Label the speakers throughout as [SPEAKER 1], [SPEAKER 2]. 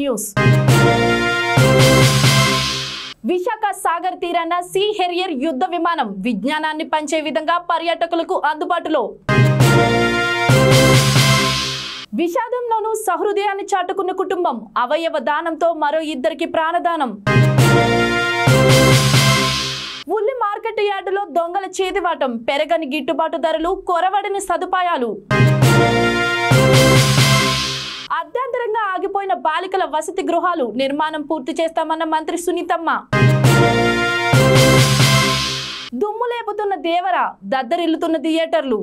[SPEAKER 1] News Visakha Sagar తీరాన see harrier యుద్ధ విమానం విజ్ఞానాన్ని పంచే విధంగా పర్యాటకులకు అందుబాటులో విషాదంలోనూ సహృదయాన్ని చాటుకున్న కుటుంబం అవయవ దానంతో మరో ఇద్దరికి ప్రాణదానం ఉల్లి మార్కెట్ యార్డులో దొంగల చేతివాటం పెరగని గిట్టుబాటు ధరలు కొరవడని సదుపాయాలు అర్ధాంతరంగా ఆగిపోయిన బాలికల వసతి గృహాలు నిర్మాణం పూర్తి చేస్తామన్న మంత్రి సునీతమ్మ దుమ్ము లేపుతున్న దేవర దద్దరిల్లుతున్న థియేటర్లు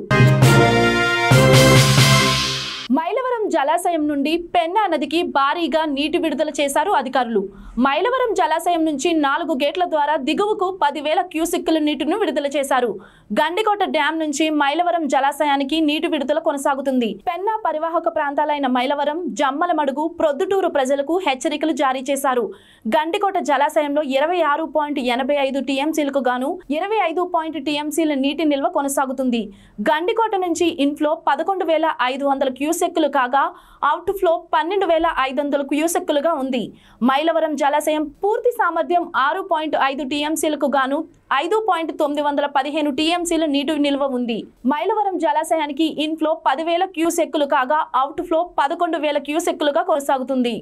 [SPEAKER 1] మైలవరం జలాశయం నుండి పెన్నా నదికి భారీగా నీటి విడుదల చేశారు అధికారులు మైలవరం జలాశయం నుంచి నాలుగు గేట్ల ద్వారా దిగువకు పదివేల క్యూసిక్కుల నీటిని విడుదల చేశారు గండికోట డ్యాం నుంచి మైలవరం జలాశయానికి నీటి విడుదల కొనసాగుతుంది పెన్నా పరివాహక ప్రాంతాలైన మైలవరం జమ్మలమడుగు ప్రొద్దుటూరు ప్రజలకు హెచ్చరికలు జారీ చేశారు గండికోట జలాశయంలో ఇరవై ఆరు పాయింట్ ఎనభై ఐదు టీఎంసీలకు గాను ఇరవై ఐదు పాయింట్ టీఎంసీల నీటి నిల్వ కొనసాగుతుంది గండికోట నుంచి ఇన్ఫ్లో పదకొండు వేల ఐదు వందల క్యూసెక్కులు కాగా అవుట్ ఫ్లో పన్నెండు వేల ఐదు వందల క్యూసెక్కులుగా ఉంది మైలవరం జలాశయం పూర్తి సామర్థ్యం ఆరు పాయింట్ ఐదు టీఎంసీలకు గాను ఐదు పాయింట్ తొమ్మిది వందల పదిహేను టీఎంసీల నీటి నిల్వ ఉంది మైలవరం జలాశయానికి ఇన్ఫ్లో పదివేల క్యూసెక్కులు కాగా అవుట్ ఫ్లో పదకొండు వేల క్యూసెక్కులుగా కొనసాగుతుంది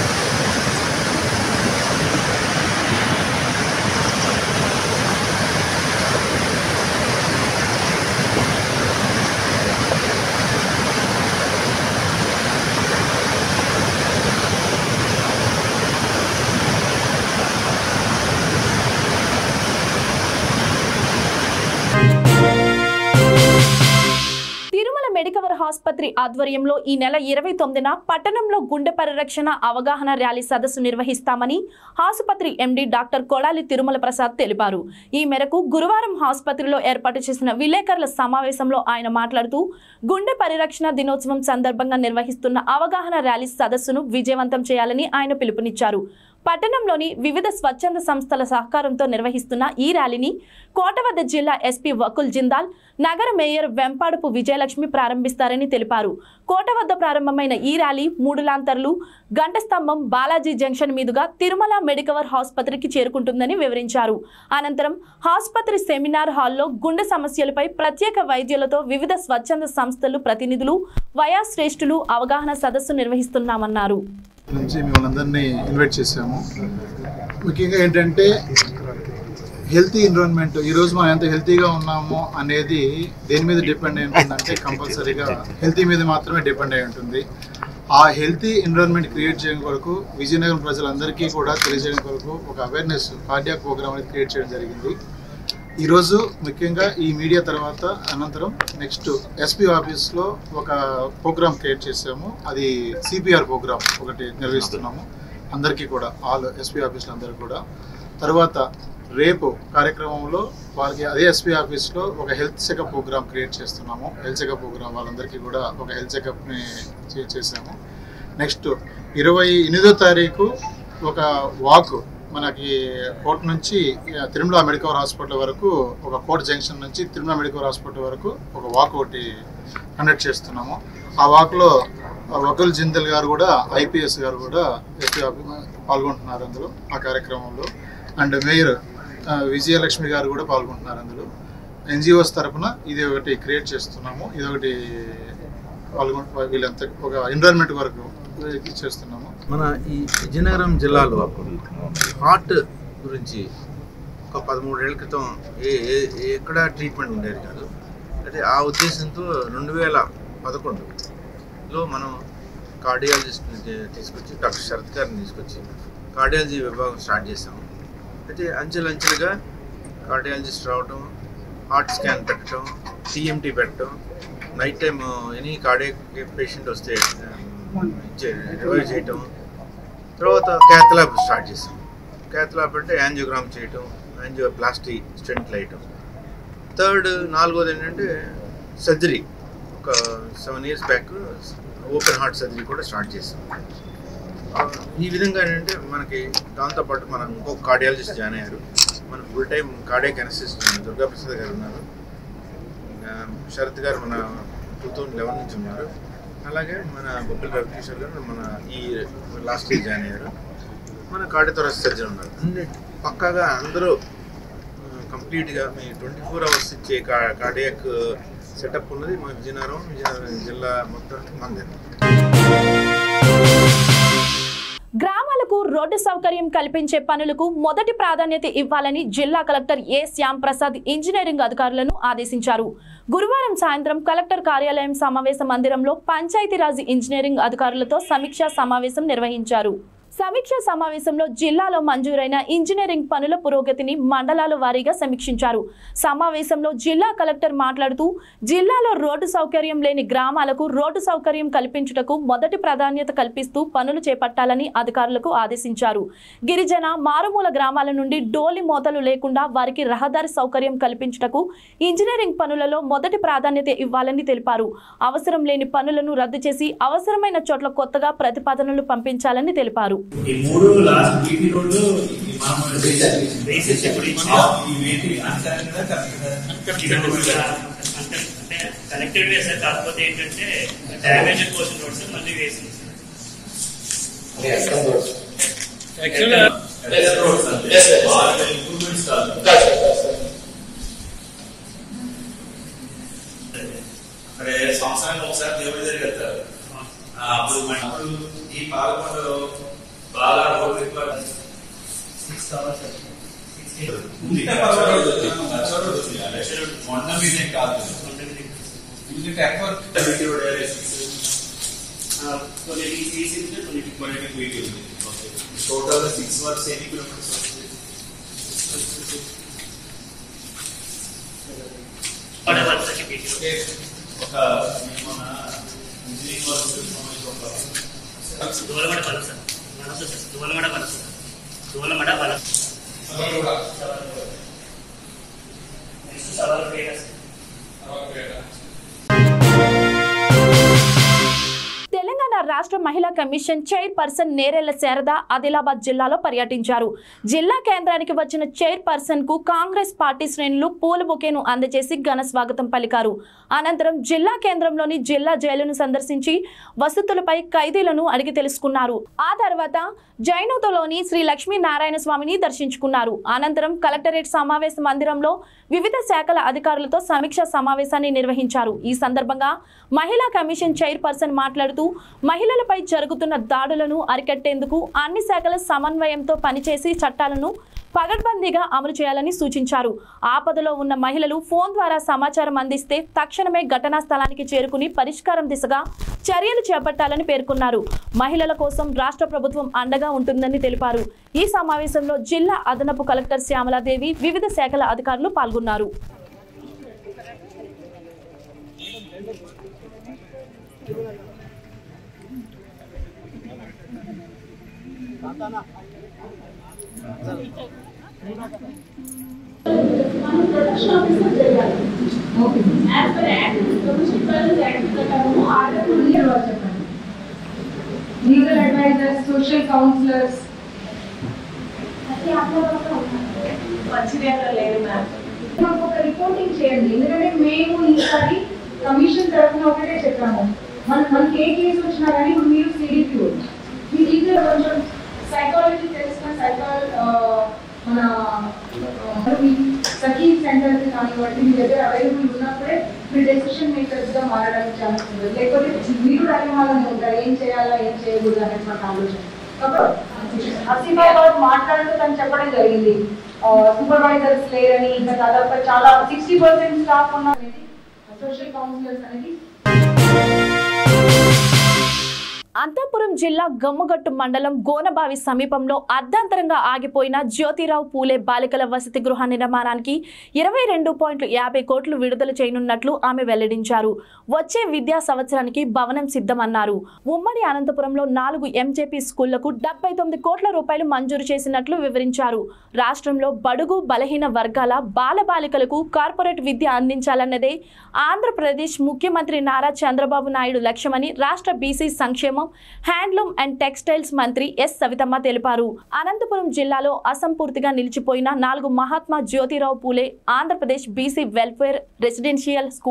[SPEAKER 1] తిరుమల మెడికవర్ ఆసుపత్రి ఆధ్వర్యంలో ఈ నెల ఇరవై తొమ్మిదిన పట్టణంలో గుండె పరిరక్షణ అవగాహన ర్యాలీ సదస్సు నిర్వహిస్తామని ఆసుపత్రి ఎండీ డాక్టర్ కొడాలి తిరుమల ప్రసాద్ తెలిపారు ఈ మేరకు గురువారం ఆసుపత్రిలో ఏర్పాటు చేసిన విలేకరుల సమావేశంలో ఆయన మాట్లాడుతూ గుండె పరిరక్షణ దినోత్సవం సందర్భంగా నిర్వహిస్తున్న అవగాహన ర్యాలీ సదస్సును విజయవంతం చేయాలని ఆయన పిలుపునిచ్చారు పట్టణంలోని వివిధ స్వచ్ఛంద సంస్థల సహకారంతో నిర్వహిస్తున్న ఈ ర్యాలీని కోటవద్ద జిల్లా ఎస్పీ వకుల్ జిందాల్ నగర మేయర్ వెంపాడుపు విజయలక్ష్మి ప్రారంభిస్తారని తెలిపారు కోట వద్ద ప్రారంభమైన ఈ ర్యాలీ మూడు లాంతర్లు గంట స్తంభం బాలాజీ జంక్షన్ మీదుగా తిరుమల మెడికవర్ ఆసుపత్రికి చేరుకుంటుందని వివరించారు అనంతరం ఆసుపత్రి సెమినార్ హాల్లో గుండె సమస్యలపై ప్రత్యేక వైద్యులతో వివిధ స్వచ్ఛంద సంస్థలు ప్రతినిధులు వయాశ్రేష్ఠులు అవగాహన సదస్సు నిర్వహిస్తున్నామన్నారు
[SPEAKER 2] నుంచి మిమ్మల్ని అందరినీ ఇన్వైట్ చేసాము ముఖ్యంగా ఏంటంటే హెల్తీ ఎన్విరాన్మెంట్ ఈరోజు మనం ఎంత హెల్తీగా ఉన్నామో అనేది దేని మీద డిపెండ్ అయి ఉంటుందంటే కంపల్సరీగా హెల్తీ మీద మాత్రమే డిపెండ్ అయి ఉంటుంది ఆ హెల్తీ ఎన్విరాన్మెంట్ క్రియేట్ చేయడం కొరకు విజయనగరం ప్రజలందరికీ కూడా తెలియజేయడం కొరకు ఒక అవేర్నెస్ కార్డియాక్ ప్రోగ్రామ్ అనేది క్రియేట్ చేయడం జరిగింది ఈరోజు ముఖ్యంగా ఈ మీడియా తర్వాత అనంతరం నెక్స్ట్ ఎస్పీ ఆఫీస్లో ఒక ప్రోగ్రామ్ క్రియేట్ చేసాము అది సిపిఆర్ ప్రోగ్రామ్ ఒకటి నిర్వహిస్తున్నాము అందరికీ కూడా ఆల్ ఎస్పీ ఆఫీసులు అందరికీ కూడా తర్వాత రేపు కార్యక్రమంలో వాళ్ళకి అదే ఎస్పీ ఆఫీస్లో ఒక హెల్త్ చెకప్ ప్రోగ్రామ్ క్రియేట్ చేస్తున్నాము హెల్త్ చెకప్ ప్రోగ్రామ్ వాళ్ళందరికీ కూడా ఒక హెల్త్ చెకప్ని చేసాము నెక్స్ట్ ఇరవై ఎనిమిదో తారీఖు ఒక వాక్ మనకి కోర్ట్ నుంచి ఆ, తిరుమల మెడికల్ హాస్పిటల్ వరకు ఒక కోర్ట్ జంక్షన్ నుంచి తిరుమల మెడికల్ హాస్పిటల్ వరకు ఒక వాక్ ఒకటి కండక్ట్ చేస్తున్నాము ఆ వాక్లో వకుల్ జిందల్ గారు కూడా ఐపీఎస్ గారు కూడా ఎస్పీ పాల్గొంటున్నారు అందులో ఆ కార్యక్రమంలో అండ్ మేయర్ ఆ, విజయలక్ష్మి గారు కూడా పాల్గొంటున్నారు అందులో ఎన్జిఓస్ తరపున ఇది ఒకటి క్రియేట్ చేస్తున్నాము ఇది ఒకటి పాల్గొ వీళ్ళంతా ఒక ఎన్విరాన్మెంట్ వరకు ఇది చేస్తున్నాము
[SPEAKER 3] మన ఈ విజయనగరం జిల్లాలో హార్ట్ గురించి ఒక పదమూడేళ్ల క్రితం ఏ ఏ- ఎక్కడ ట్రీట్మెంట్ ఉండేది కాదు అయితే ఆ ఉద్దేశంతో రెండు వేల పదకొండులో మనం కార్డియాలజిస్ట్ని తీసుకొచ్చి డాక్టర్ శరత్ గారిని తీసుకొచ్చి కార్డియాలజీ విభాగం స్టార్ట్ చేసాము అయితే అంచెలంచెలుగా కార్డియాలజిస్ట్ రావటం హార్ట్ స్కాన్ పెట్టడం టీఎంటీ పెట్టడం night time any cardiac patient వస్తే రివైవ్ చేయటం తర్వాత క్యాథలాబ్ స్టార్ట్ చేసాం క్యాథలాబ్ అంటే యాంజియోగ్రామ్ చేయటం యాంజియో ప్లాస్టీ స్టెంట్లు వేయటం థర్డ్ నాలుగోది ఏంటంటే సర్జరీ ఒక seven years back open heart surgery కూడా స్టార్ట్ చేసాం ఆ, ఈ విధంగా ఏంటంటే మనకి దాంతోపాటు మనం ఇంకొక కార్డియాలజిస్ట్ జాయిన్ అయ్యారు మన full time cardiac anaesthetist Durgaprasad garu ఉన్నారు ఆ, శరత్ గారు మన టూ థౌజండ్ లెవెన్ నుంచి ఉన్నారు అలాగే మన బొబ్బిలి రవికిషోర్ గారు మన ఈ లాస్ట్ ఇయర్ జాయిన్ అయ్యారు మన కార్డియోథొరాసిక్ సర్జన్ ఉన్నారు అన్ని పక్కాగా అందరూ కంప్లీట్గా మీ ట్వంటీ ఫోర్ అవర్స్ ఇచ్చే కా కార్డియాక్ సెటప్ ఉన్నది మన విజయనగరం విజయనగరం జిల్లా మొత్తం మంది
[SPEAKER 1] గ్రామాలకు రోడ్డు సౌకర్యం కల్పించే పనులకు మొదటి ప్రాధాన్యత ఇవ్వాలని జిల్లా collector A Shyam Prasad engineering అధికారులను ఆదేశించారు గురువారం సాయంత్రం కలెక్టర్ కార్యాలయం సమావేశ మందిరంలో పంచాయతీరాజ్ ఇంజనీరింగ్ అధికారులతో సమీక్షా సమావేశం నిర్వహించారు సమీక్ష సమావేశంలో జిల్లాలో మంజూరైన ఇంజనీరింగ్ పనుల పురోగతిని మండలాల వారీగా సమీక్షించారు సమావేశంలో జిల్లా కలెక్టర్ మాట్లాడుతూ జిల్లాలో రోడ్డు సౌకర్యం లేని గ్రామాలకు రోడ్డు సౌకర్యం కల్పించుటకు మొదటి ప్రాధాన్యత కల్పిస్తూ పనులు చేపట్టాలని అధికారులకు ఆదేశించారు గిరిజన మారుమూల గ్రామాల నుండి డోలి మోతలు లేకుండా వారికి రహదారి సౌకర్యం కల్పించుటకు ఇంజనీరింగ్ పనులలో మొదటి ప్రాధాన్యత ఇవ్వాలని తెలిపారు అవసరం లేని పనులను రద్దు చేసి అవసరమైన చోట్ల కొత్తగా ప్రతిపాదనలు పంపించాలని తెలిపారు
[SPEAKER 4] ఈ మూడు లాస్ట్ బీటీ రోడ్డు ఈ మామూలు బేసిస్ ఎప్పుడు ఇచ్చినా ఇవేంటి అంతరంగా
[SPEAKER 5] అంటే కనెక్టెడ్ వేసారు కాకపోతే ఏంటంటే డ్యామేజ్ పోర్షన్ రోడ్స్ మళ్ళీ వేసింది
[SPEAKER 4] ఇంప్రూవ్మెంట్స్ కాదు అక్కడ సంవత్సరానికి ఒకసారి దేవుడి దగ్గర వెళ్తారు ఆ, అప్పుడు మన- అప్పుడు ఈ పాలకొండలో బాగా రోడ్డు ఎక్కువ సిక్స్ అవర్స్ ఉంది మొన్న మీదే కాదు ఎందుకంటే ఎక్కువ బీటీ రోడ్
[SPEAKER 5] కొన్ని తీసింది కొన్ని
[SPEAKER 4] కొన్నిటి బీటీ ఉంది టోటల్ సిక్స్ వర్క్స్ ఎన్ని కిలోమీటర్స్ వస్తుంది
[SPEAKER 5] పడే వరుసకి పీటీలో
[SPEAKER 4] అంటే ఒక మన ఇంజనీరింగ్ వర్క్స్ సంబంధించి ఒక
[SPEAKER 5] దూలమడ వలస వలస సార్ దూలమడ వలస దూలమడ వలస నెక్స్ట్ సవాల్ పేరు
[SPEAKER 1] తెలంగాణ రాష్ట్ర మహిళా కమిషన్ చైర్పర్సన్ నేరెళ్ల శారద ఆదిలాబాద్ జిల్లాలో పర్యటించారు జిల్లా కేంద్రానికి వచ్చిన చైర్పర్సన్ కు కాంగ్రెస్ పార్టీ శ్రేణులు పూల బొకేను అందజేసి ఘన స్వాగతం పలికారు అనంతరం జిల్లా కేంద్రంలోని జిల్లా జైలును సందర్శించి వసతులపై ఖైదీలను అడిగి తెలుసుకున్నారు ఆ తర్వాత జైనూతలోని శ్రీ లక్ష్మీ నారాయణ స్వామిని దర్శించుకున్నారు అనంతరం కలెక్టరేట్ సమావేశ మందిరంలో వివిధ శాఖల అధికారులతో సమీక్షా సమావేశాన్ని నిర్వహించారు ఈ సందర్భంగా మహిళా కమిషన్ చైర్పర్సన్ మాట్లాడుతూ మహిళలపై జరుగుతున్న దాడులను అరికట్టేందుకు అన్ని శాఖల సమన్వయంతో పనిచేసి చట్టాలను పగడ్బందీగా అమలు చేయాలని సూచించారు ఆపదలో ఉన్న మహిళలు ఫోన్ ద్వారా సమాచారం అందిస్తే తక్షణమే ఘటనా స్థలానికి చేరుకుని పరిష్కారం దిశగా చర్యలు చేపట్టాలని పేర్కొన్నారు మహిళల కోసం రాష్ట్ర ప్రభుత్వం అండగా ఉంటుందని తెలిపారు ఈ సమావేశంలో జిల్లా అదనపు కలెక్టర్ శ్యామలాదేవి వివిధ శాఖల అధికారులు పాల్గొన్నారు
[SPEAKER 6] మనం ప్రొడక్షన్ ఆఫీసర్ చేయాలి as per act domestic violence act ప్రకారము ఆర్డర్ ఉంది అని చెప్పండి
[SPEAKER 7] legal advisors, social counselors.
[SPEAKER 6] అది అక్కడ మంచిర్యాల లేదు మ్యామ్
[SPEAKER 7] మాకు ఒక రిపోర్టింగ్ చేయండి ఎందుకంటే మేము ఈసారి కమిషన్ తరఫున ఒకటే చెప్పాము మన మనకి ఏ కేసు వచ్చినా కానీ ఇప్పుడు మీరు సిడిపి మీ లీగల్ కొంచెం సైకాలజీ తెలిసిన సైకాల్ మన ఆ, మీ సఖీ సెంటర్ కానివ్వండి మీ దగ్గర అవైలబుల్ ఉన్నప్పుడే మీరు డెసిషన్ మేకర్స్ గా మారడానికి ఛాన్స్ ఉంటుంది లేకపోతే మీరు డైలమాలోనే ఉంటారు ఏం చేయాలా ఏం చేయకూడదు అనేటువంటి ఆలోచన కాబట్టి హసీబాయ్ గారు మాట్లాడుతూ తను చెప్పడం జరిగింది సూపర్వైజర్స్ లేరని ఇంకా దాదాపు చాలా సిక్స్టీ పర్సెంట్ స్టాఫ్ ఉన్నారు సోషల్ కౌన్సిలర్స్ అనేది
[SPEAKER 1] అంతాపురం జిల్లా గమ్మగట్టు మండలం గోనబావి సమీపంలో అర్ధాంతరంగా ఆగిపోయిన జ్యోతిరావు పూలే బాలికల వసతి గృహ నిర్మాణానికి ఇరవై రెండు పాయింట్లు యాభై కోట్లు విడుదల చేయనున్నట్లు ఆమె వెల్లడించారు వచ్చే విద్యా సంవత్సరానికి భవనం సిద్ధమన్నారు ఉమ్మడి అనంతపురంలో నాలుగు ఎంజేపీ స్కూళ్లకు డెబ్బై తొమ్మిది కోట్ల రూపాయలు మంజూరు చేసినట్లు వివరించారు రాష్ట్రంలో బడుగు బలహీన వర్గాల బాలబాలికలకు కార్పొరేట్ విద్య అందించాలన్నదే ఆంధ్రప్రదేశ్ ముఖ్యమంత్రి నారా చంద్రబాబు నాయుడు లక్ష్యమని రాష్ట్ర బీసీ సంక్షేమం హ్యాండ్లూమ్ అండ్ టెక్స్టైల్స్ మంత్రి ఎస్ సవితమ్మ తెలిపారు అనంతపురం జిల్లాలో అసంపూర్తిగా నిలిచిపోయిన నాలుగు Mahatma Jyotirao Phule Andhra Pradesh BC welfare residential school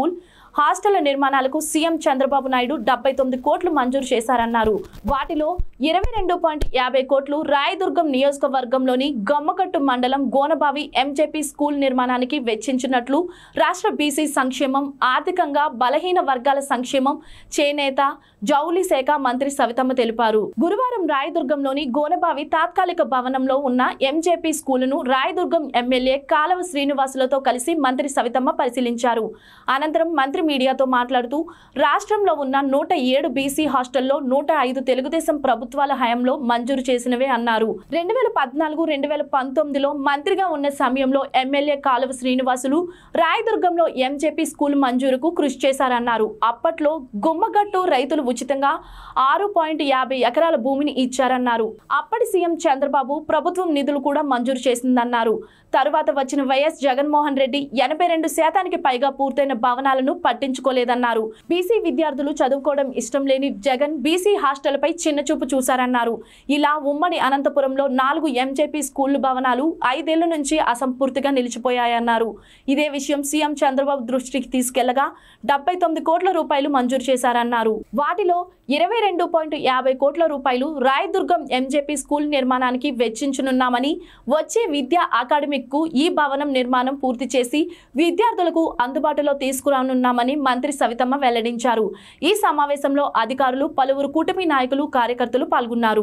[SPEAKER 1] హాస్టళ్ల నిర్మాణాలకు సీఎం చంద్రబాబు నాయుడు డెబ్బై తొమ్మిది కోట్లు మంజూరు చేశారన్నారు వాటిలో ఇరవై రెండు పాయింట్ యాభై కోట్లు రాయదుర్గం నియోజకవర్గంలోని గమ్మకట్టు మండలం గోనబావి ఎంజేపీ స్కూల్ నిర్మాణానికి వెచ్చించినట్లు రాష్ట్ర బీసీ సంక్షేమం ఆర్థికంగా బలహీన వర్గాల సంక్షేమం చేనేత జౌలి శాఖ మంత్రి సవితమ్మ తెలిపారు గురువారం రాయదుర్గంలోని గోనబావి తాత్కాలిక భవనంలో ఉన్న ఎంజేపీ స్కూలును రాయదుర్గం ఎమ్మెల్యే కాలవ శ్రీనివాసులతో కలిసి మంత్రి సవితమ్మ పరిశీలించారు అనంతరం మంత్రి మీడియాతో మాట్లాడుతూ రాష్ట్రంలో ఉన్న నూట ఏడు బీసీ హాస్టల్లో నూట ఐదు తెలుగుదేశం ప్రభుత్వాల హయాంలో మంజూరు చేసినవే అన్నారు రెండు వేల పద్నాలుగు రెండు వేల పంతొమ్మిదిలో మంత్రిగా ఉన్న సమయంలో ఎమ్మెల్యే కాలువ శ్రీనివాసులు రాయదుర్గంలో ఎంజేపీ స్కూల్ మంజూరుకు కృషి చేశారన్నారు అప్పట్లో గుమ్మగట్టు రైతులు ఉచితంగా ఆరు పాయింట్ యాభై ఎకరాల భూమిని ఇచ్చారన్నారు అప్పటి సీఎం చంద్రబాబు ప్రభుత్వం నిధులు కూడా మంజూరు చేసిందన్నారు తరువాత వచ్చిన వైఎస్ జగన్మోహన్ రెడ్డి ఎనభై రెండు శాతానికి పైగా పూర్తయిన భవనాలను పట్టించుకోలేదన్నారు బీసీ విద్యార్థులు చదువుకోవడం ఇష్టం లేని జగన్ బీసీ హాస్టల్పై చిన్నచూపు చూశారన్నారు ఇలా ఉమ్మడి అనంతపురంలో నాలుగు ఎంజేపీ స్కూళ్లు భవనాలు ఐదేళ్ల నుంచి అసంపూర్తిగా నిలిచిపోయాయన్నారు ఇదే విషయం సీఎం చంద్రబాబు దృష్టికి తీసుకెళ్లగా డెబ్బై తొమ్మిది కోట్ల రూపాయలు మంజూరు చేశారన్నారు వాటిలో ఇరవై రెండు పాయింట్ యాభై కోట్ల రూపాయలు రాయదుర్గం ఎంజేపీ స్కూల్ నిర్మాణానికి వెచ్చించనున్నామని వచ్చే విద్యా అకాడమిక్ కు ఈ భవనం నిర్మాణం పూర్తి చేసి విద్యార్థులకు అందుబాటులో తీసుకురానున్నామని మంత్రి సవితమ్మ వెల్లడించారు ఈ సమావేశంలో అధికారులు పలువురు కూటమి నాయకులు కార్యకర్తలు పాల్గొన్నారు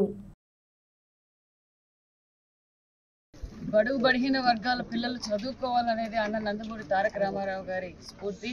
[SPEAKER 8] బడుగు బడిహీన వర్గాల పిల్లలు చదువుకోవాలనేది అన్న నందమూరి తారక రామారావు గారి స్ఫూర్తి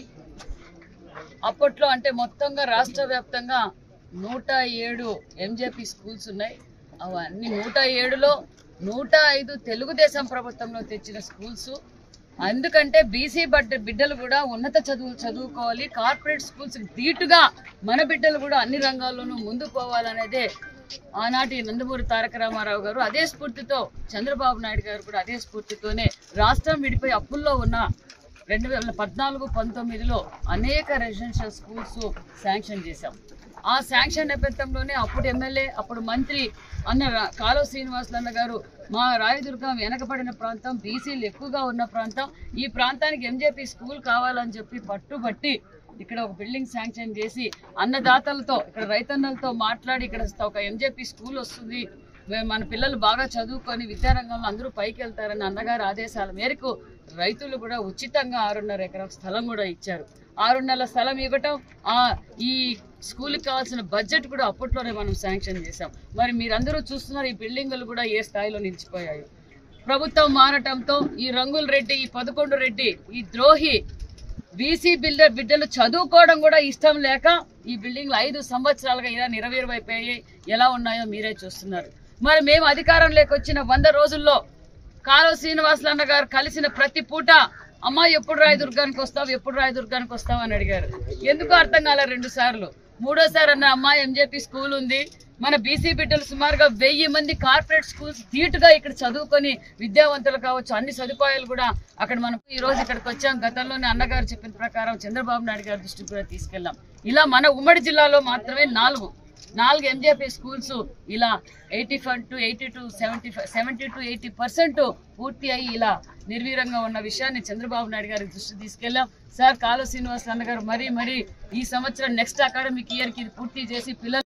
[SPEAKER 8] అప్పట్లో అంటే మొత్తంగా రాష్ట్ర వ్యాప్తంగా నూట ఏడు ఎంజేపీ స్కూల్స్ ఉన్నాయి అవన్నీ నూట ఏడులో నూట ఐదు తెలుగుదేశం ప్రభుత్వంలో తెచ్చిన స్కూల్స్ ఎందుకంటే బీసీ బడ్డ బిడ్డలు కూడా ఉన్నత చదువులు చదువుకోవాలి కార్పొరేట్ స్కూల్స్ ధీటుగా మన బిడ్డలు కూడా అన్ని రంగాల్లోనూ ముందుకు పోవాలనేదే ఆనాటి నందమూరి తారక రామారావు గారు అదే స్ఫూర్తితో చంద్రబాబు నాయుడు గారు కూడా అదే స్ఫూర్తితోనే రాష్ట్రం విడిపోయి అప్పుల్లో ఉన్న రెండు వేల పద్నాలుగు పంతొమ్మిదిలో అనేక రెసిడెన్షియల్ స్కూల్స్ శాంక్షన్ చేశాం ఆ శాంక్షన్ నేపథ్యంలోనే అప్పుడు ఎమ్మెల్యే అప్పుడు మంత్రి అన్న రా- కాలువ శ్రీనివాసులు అన్న గారు మా రాయదుర్గం వెనకబడిన ప్రాంతం బీసీలు ఎక్కువగా ఉన్న ప్రాంతం ఈ ప్రాంతానికి ఎంజేపీ స్కూల్ కావాలని చెప్పి పట్టుబట్టి ఇక్కడ ఒక బిల్డింగ్ శాంక్షన్ చేసి అన్నదాతలతో ఇక్కడ రైతన్నలతో మాట్లాడి ఇక్కడ ఒక ఎంజేపీ స్కూల్ వస్తుంది మే- మన పిల్లలు బాగా చదువుకొని విద్యారంగంలో అందరూ పైకి వెళ్తారని అన్నగారి ఆదేశాల మేరకు రైతులు కూడా ఉచితంగా ఆరున్నర ఎకరాల స్థలం కూడా ఇచ్చారు ఆరున్నర స్థలం ఇవ్వటం ఆ ఈ స్కూల్కి కావాల్సిన బడ్జెట్ కూడా అప్పట్లోనే మనం శాంక్షన్ చేశాం మరి మీరందరూ చూస్తున్నారు ఈ బిల్డింగులు కూడా ఏ స్థాయిలో నిలిచిపోయాయి ప్రభుత్వం మారటంతో ఈ రంగుల రెడ్డి ఈ పదకొండు రెడ్డి ఈ ద్రోహి బీసీ బిల్డర్ బిడ్డలు చదువుకోవడం కూడా ఇష్టం లేక ఈ బిల్డింగ్లు ఐదు సంవత్సరాలుగా ఇలా నిరవీరమైపోయాయి ఎలా ఉన్నాయో మీరే చూస్తున్నారు మరి మేము అధికారంలోకి వచ్చిన వంద రోజుల్లో కాలువ శ్రీనివాసులు అన్న గారు కలిసిన ప్రతి పూట అమ్మ ఎప్పుడు రాయదుర్గానికి వస్తావు ఎప్పుడు రాయదుర్గానికి వస్తావు అని అడిగారు ఎందుకు అర్థం కాలే రెండు సార్లు మూడోసారి అన్న అమ్మ ఎంజేపీ స్కూల్ ఉంది మన బీసీ బిడ్డలు సుమారుగా వెయ్యి మంది కార్పొరేట్ స్కూల్స్ ధీటుగా ఇక్కడ చదువుకొని విద్యావంతులు కావచ్చు అన్ని సదుపాయాలు కూడా అక్కడ మనం ఈ రోజు ఇక్కడికి వచ్చాం గతంలోనే అన్నగారు చెప్పిన ప్రకారం చంద్రబాబు నాయుడు గారి దృష్టికి కూడా తీసుకెళ్ళాం ఇలా మన ఉమ్మడి జిల్లాలో మాత్రమే నాలుగు నాలుగు ఎంజేపీ స్కూల్స్ ఇలా eighty five to eighty two seventy five seventy two eighty percent పూర్తి అయ్యి ఇలా నిర్వీరంగా ఉన్న విషయాన్ని చంద్రబాబు నాయుడు గారి దృష్టి తీసుకెళ్ళాం సార్ కాలు శ్రీనివాస్ అన్నగారు మరీ మరీ ఈ సంవత్సరం నెక్స్ట్ అకాడమిక్ ఇయర్కి ఇది పూర్తి చేసి పిల్లలు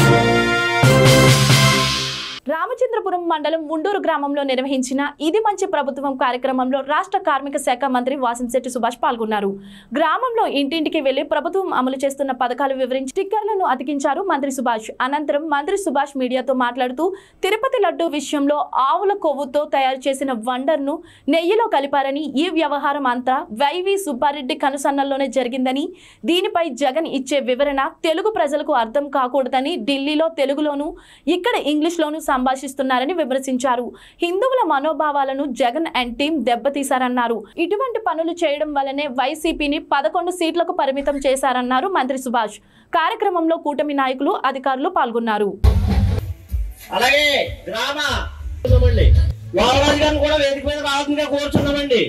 [SPEAKER 1] రామచంద్రపురం మండలం ఉండూరు గ్రామంలో నిర్వహించిన ఇది మంచి ప్రభుత్వం కార్యక్రమంలో రాష్ట్ర కార్మిక శాఖ మంత్రి వాసంశెట్టి సుభాష్ పాల్గొన్నారు గ్రామంలో ఇంటింటికి వెళ్లి ప్రభుత్వం అమలు చేస్తున్న పథకాలు వివరించి స్టిక్కర్లను అతికించారు మంత్రి సుభాష్ అనంతరం మంత్రి సుభాష్ మీడియాతో మాట్లాడుతూ తిరుపతి లడ్డు విషయంలో ఆవుల కొవ్వుతో తయారు చేసిన వండర్ను నెయ్యిలో కలిపారని ఈ వ్యవహారం అంతా వైవి సుబ్బారెడ్డి కనుసన్నల్లోనే జరిగిందని దీనిపై జగన్ ఇచ్చే వివరణ తెలుగు ప్రజలకు అర్థం కాకూడదని ఢిల్లీలో తెలుగులోను ఇక్కడ ఇంగ్లీష్లోను సంభాషిస్తున్నారని విమర్శించారు హిందువుల మనోభావాలను జగన్ అండ్ టీం దెబ్బతీశారన్నారు ఇటువంటి పనులు చేయడం వల్లనే వైసీపీని పదకొండు సీట్లకు పరిమితం చేశారన్నారు మంత్రి సుభాష్ కార్యక్రమంలో కూటమి నాయకులు అధికారులు పాల్గొన్నారు
[SPEAKER 9] అలాగే గ్రామ ఉన్నామండి వామరాజు గారిని కూడా వేదిక మీద రావాల్సిందిగా కోరుచున్నామండి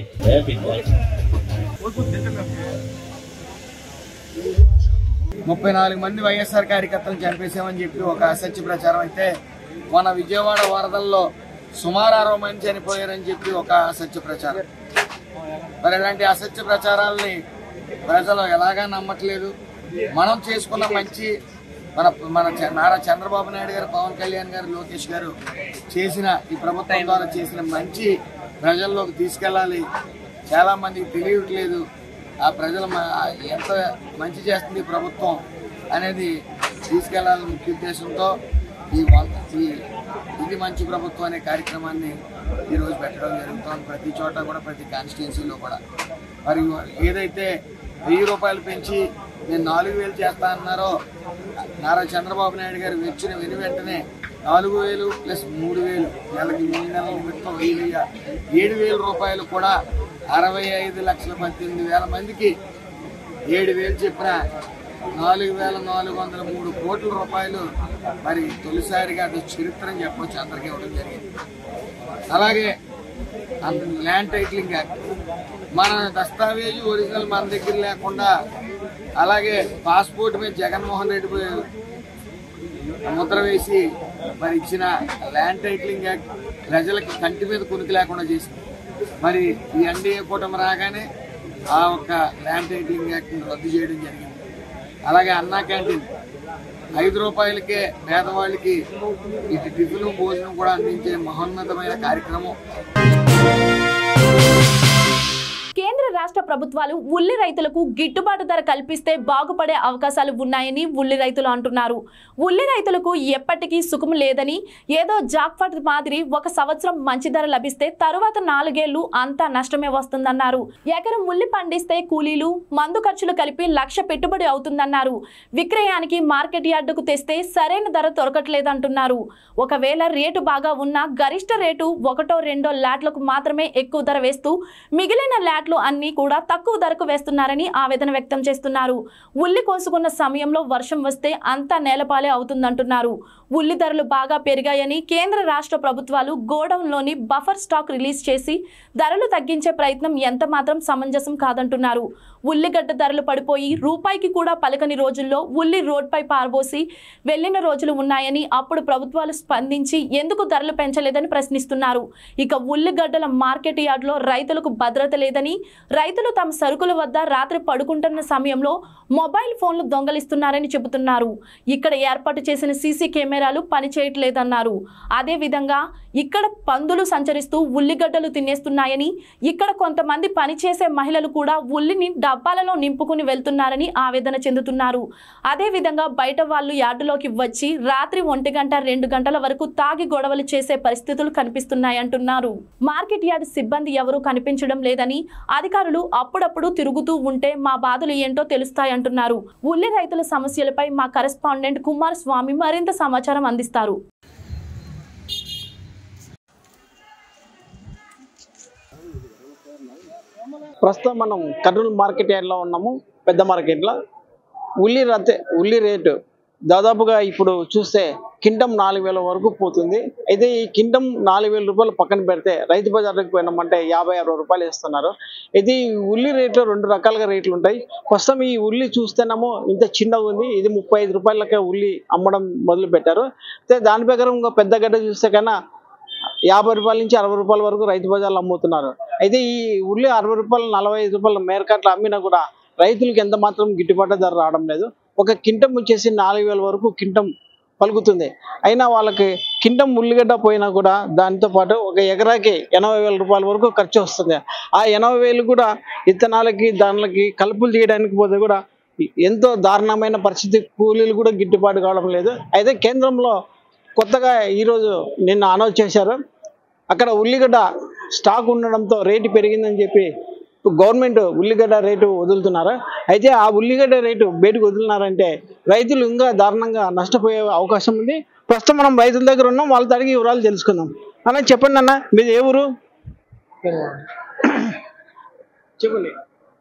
[SPEAKER 10] ముప్పై నాలుగు మంది వైఎస్ఆర్ కార్యకర్తలు చనిపేశామని చెప్పి ఒక అసత్య ప్రచారం అయితే మన విజయవాడ వరదల్లో సుమారు అరవై మంది చనిపోయారని చెప్పి ఒక అసత్య ప్రచారం మరి ఇలాంటి అసత్య ప్రచారాలని ప్రజలు ఎలాగా నమ్మట్లేదు మనం చేసుకున్న మంచి మన మన చ- నారా చంద్రబాబు నాయుడు గారు పవన్ కళ్యాణ్ గారు లోకేష్ గారు చేసిన ఈ ప్రభుత్వం ద్వారా చేసిన మంచి ప్రజల్లోకి తీసుకెళ్ళాలి చాలా మందికి తెలియట్లేదు ఆ ప్రజల మ- ఆ ఎంత మంచి చేస్తుంది ఈ ప్రభుత్వం అనేది తీసుకెళ్లాలని ముఖ్య ఉద్దేశంతో ఈ వంద ఈ ఇది మంచి ప్రభుత్వం అనే కార్యక్రమాన్ని ఈరోజు పెట్టడం జరుగుతుంది ప్రతి చోట కూడా ప్రతి కాన్స్టిట్యున్సీలో కూడా మరి ఏదైతే వెయ్యి రూపాయలు పెంచి నేను నాలుగు వేలు చేస్తా అన్నారో నారా చంద్రబాబు నాయుడు గారు వచ్చిన వెను వెంటనే నాలుగు వేలు ప్లస్ మూడు వేలు నెలకి మూడు నెలల నిమిత్తం వెయ్యి వెయ్యి ఏడు వేల రూపాయలు కూడా అరవై ఐదు లక్షల పద్దెనిమిది వేల మందికి ఏడు వేలు చెప్పిన నాలుగు వేల నాలుగు వందల మూడు కోట్ల రూపాయలు మరి తొలిసారిగా అది చరిత్ర అని చెప్పొచ్చు అందరికీ ఇవ్వడం జరిగింది అలాగే అంత ల్యాండ్ టైటిలింగ్ యాక్ట్ మన దస్తావేజు ఒరిజినల్ మన దగ్గర లేకుండా అలాగే పాస్పోర్ట్ మీద జగన్మోహన్ రెడ్డి పై- ముద్ర వేసి మరి ఇచ్చిన ల్యాండ్ టైటిలింగ్ యాక్ట్ ప్రజలకి కంటి మీద కునికి లేకుండా చేసింది మరి ఈ ఎన్డీఏ కూటమి రాగానే ఆ ఒక్క ల్యాండ్ టైటిలింగ్ యాక్ట్ని రద్దు చేయడం జరిగింది అలాగే అన్నా క్యాంటీన్ ఐదు రూపాయలకే పేదవాళ్ళకి ఇటు టిఫిన్ భోజనం కూడా అందించే మహోన్నతమైన కార్యక్రమం
[SPEAKER 1] కేంద్ర రాష్ట్ర ప్రభుత్వాలు ఉల్లి రైతులకు గిట్టుబాటు ధర కల్పిస్తే బాగుపడే అవకాశాలు ఉన్నాయని ఉల్లి రైతులు అంటున్నారు ఉల్లి రైతులకు ఎప్పటికీ సుఖం లేదని ఏదో జాక్పాట్ మాదిరి ఒక సంవత్సరం మంచి ధర లభిస్తే తరువాత నాలుగేళ్లు అంతా నష్టమే వస్తుందన్నారు ఎకరం ఉల్లి పండిస్తే కూలీలు మందు ఖర్చులు కలిపి లక్ష పెట్టుబడి అవుతుందన్నారు విక్రయానికి మార్కెట్ యార్డుకు తెస్తే సరైన ధర దొరకట్లేదంటున్నారు ఒకవేళ రేటు బాగా ఉన్నా గరిష్ట రేటు ఒకటో రెండో లాట్లకు మాత్రమే ఎక్కువ ధర వేస్తూ మిగిలిన లాట్లు అన్ని కూడా తక్కువ ధరకు వేస్తున్నారని ఆవేదన వ్యక్తం చేస్తున్నారు ఉల్లి కోసుకున్న సమయంలో వర్షం వస్తే అంతా నేలపాలే అవుతుందంటున్నారు ఉల్లి ధరలు బాగా పెరిగాయని కేంద్ర రాష్ట్ర ప్రభుత్వాలు గోడౌన్లోని బఫర్ స్టాక్ రిలీజ్ చేసి ధరలు తగ్గించే ప్రయత్నం ఎంత మాత్రం సమంజసం కాదంటున్నారు ఉల్లిగడ్డ ధరలు పడిపోయి రూపాయికి కూడా పలకని రోజుల్లో ఉల్లి రోడ్పై పారబోసి వెళ్లిన రోజులు ఉన్నాయని అప్పుడు ప్రభుత్వాలు స్పందించి ఎందుకు ధరలు పెంచలేదని ప్రశ్నిస్తున్నారు ఇక ఉల్లిగడ్డల మార్కెట్ యార్డ్లో రైతులకు భద్రత లేదని రైతులు తమ సరుకుల వద్ద రాత్రి పడుకుంటున్న సమయంలో మొబైల్ ఫోన్లు దొంగలిస్తున్నారని చెబుతున్నారు ఇక్కడ ఏర్పాటు చేసిన సీసీ కెమెరాలు పనిచేయట్లేదన్నారు అదేవిధంగా ఇక్కడ పందులు సంచరిస్తూ ఉల్లిగడ్డలు తినేస్తున్నాయని ఇక్కడ కొంతమంది పనిచేసే మహిళలు కూడా ఉల్లిని డబ్బాలలో నింపుకుని వెళ్తున్నారని ఆవేదన చెందుతున్నారు అదేవిధంగా బయట వాళ్ళు యార్డులోకి వచ్చి రాత్రి ఒంటి గంట రెండు గంటల వరకు తాగి గొడవలు చేసే పరిస్థితులు కనిపిస్తున్నాయంటున్నారు మార్కెట్ యార్డ్ సిబ్బంది ఎవరూ కనిపించడం లేదని అధికారులు అప్పుడప్పుడు తిరుగుతూ ఉంటే మా బాధలు ఏంటో తెలుస్తాయంటున్నారు ఉల్లి రైతుల సమస్యలపై మా కరెస్పాండెంట్ కుమార్ స్వామి మరింత సమాచారం అందిస్తారు
[SPEAKER 11] ప్రస్తుతం మనం కర్నూలు మార్కెట్ యార్డ్లో ఉన్నాము పెద్ద మార్కెట్లో ఉల్లి రద్దె ఉల్లి రేటు దాదాపుగా ఇప్పుడు చూస్తే కింటం నాలుగు వేల వరకు పోతుంది అయితే ఈ కింటం నాలుగు వేల రూపాయలు పక్కన పెడితే రైతు బజార్లకు పోయినామంటే యాభై అరవై రూపాయలు ఇస్తున్నారు అయితే ఈ ఉల్లి రేట్లో రెండు రకాలుగా రేట్లు ఉంటాయి ప్రస్తుతం ఈ ఉల్లి చూస్తేనేమో ఇంత చిన్నగా ఉంది ఇది ముప్పై ఐదు రూపాయలకే ఉల్లి అమ్మడం మొదలు పెట్టారు అయితే దాని ప్రకారం ఇంకా పెద్ద గడ్డ చూస్తే కన్నా యాభై రూపాయల నుంచి అరవై రూపాయల వరకు రైతు బజార్లో అమ్ముతున్నారు అయితే ఈ ఉల్లి అరవై రూపాయలు నలభై ఐదు రూపాయల మేరకట్లు అమ్మినా కూడా రైతులకు ఎంత మాత్రం గిట్టుబాటు ధర రావడం లేదు ఒక కింటం వచ్చేసి నాలుగు వేల వరకు కింటం పలుకుతుంది అయినా వాళ్ళకి కింటం ఉల్లిగడ్డ పోయినా కూడా దాంతో పాటు ఒక ఎకరాకి ఎనభై వేల రూపాయల వరకు ఖర్చు వస్తుంది ఆ ఎనభై వేలు కూడా ఇత్తనాలకి దానికి కలుపులు తీయడానికి పోతే కూడా ఎంతో దారుణమైన పరిస్థితి కూలీలు కూడా గిట్టుబాటు కావడం లేదు అయితే కేంద్రంలో కొత్తగా ఈరోజు నిన్న అనౌన్స్ చేశారు అక్కడ ఉల్లిగడ్డ స్టాక్ ఉండడంతో రేటు పెరిగిందని చెప్పి గవర్నమెంట్ ఉల్లిగడ్డ రేటు వదులుతున్నారు అయితే ఆ ఉల్లిగడ్డ రేటు బయటకు వదిలినారంటే రైతులు ఇంకా దారుణంగా నష్టపోయే అవకాశం ఉంది ప్రస్తుతం మనం రైతుల దగ్గర ఉన్నాం వాళ్ళతో అడిగి వివరాలు తెలుసుకుందాం అన్న చెప్పండి అన్న మీది ఏ ఊరు చెప్పండి